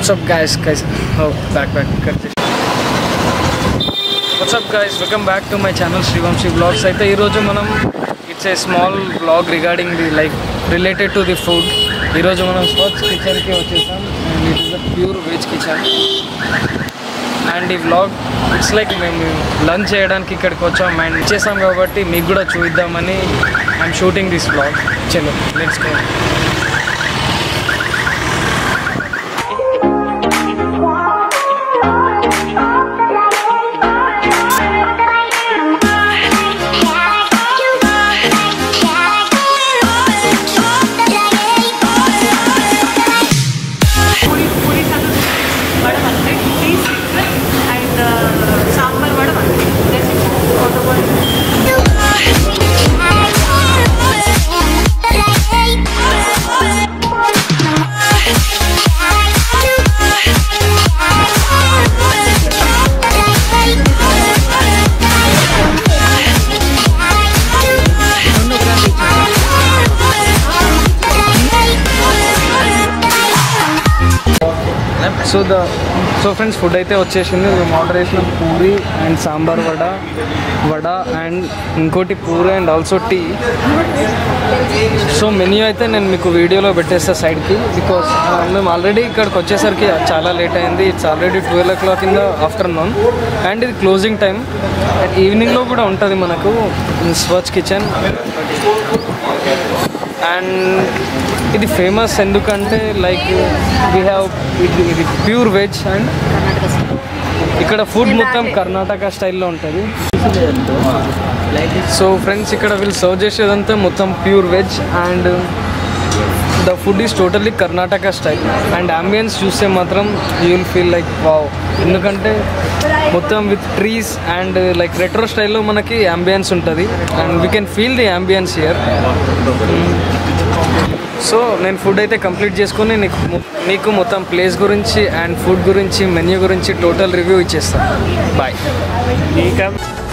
WhatsApp guys guys oh back back cut చేసి what's up guys welcome back to my channel Srivamshi vlogs అయితే ఈరోజు మనం it's a small vlog regarding the like related to the food ఈరోజు మనం స్వచ్ కిచెన్కి వచ్చేసాం and it is a pure veg kitchen and ఈ vlog it's like మేము లంచ్ చేయడానికి ఇక్కడికి వచ్చాం అండ్ ఇచ్చేసాం కాబట్టి మీకు కూడా చూద్దామని ఐఎమ్ షూటింగ్ దిస్ వ్లాగ్ చలో లెట్స్ గో ಪೂರಿ ಪೂರಿ ಸಾರು ವಡ ಬಂದರೆ ಇಡ್ಲಿ ಸಿಕ್ಸ್ ಆ್ಯಂಡ್ ಸಾಂಬಾರ್ ವಡ ಬಂದರೆ so the so friends food అయితే వచ్చేసింది మేము ఆర్డర్ చేసిన పూరి అండ్ సాంబార్ వడ వడ అండ్ ఇంకోటి puri and also tea so menu అయితే నేను మీకు వీడియోలో పెట్టేస్తా సైడ్కి బికాస్ మేము ఆల్రెడీ ఇక్కడికి వచ్చేసరికి చాలా లేట్ అయింది it's already twelve o clock in the afternoon and ఇది క్లోజింగ్ టైం అండ్ ఈవినింగ్లో కూడా ఉంటుంది మనకు స్వచ్ కిచెన్ అండ్ ఇది ఫేమస్ ఎందుకంటే లైక్ వీ హ్యావ్ ఇది ఇది ప్యూర్ వెజ్ అండ్ ఇక్కడ ఫుడ్ మొత్తం కర్ణాటక స్టైల్లో ఉంటుంది సో ఫ్రెండ్స్ ఇక్కడ వీళ్ళు సర్వ్ చేసేదంతా మొత్తం pure veg and the food is totally Karnataka style and ambience చూస్తే మాత్రం you will feel like wow ఎందుకంటే మొత్తం with trees and like retro స్టైల్లో మనకి అంబియన్స్ ఉంటుంది and we can feel the ambience here so నేను ఫుడ్ అయితే కంప్లీట్ చేసుకొని నీకు మొ- మీకు మొత్తం ప్లేస్ గురించి అండ్ ఫుడ్ గురించి మెన్యూ గురించి టోటల్ రివ్యూ ఇచ్చేస్తాను బాయ్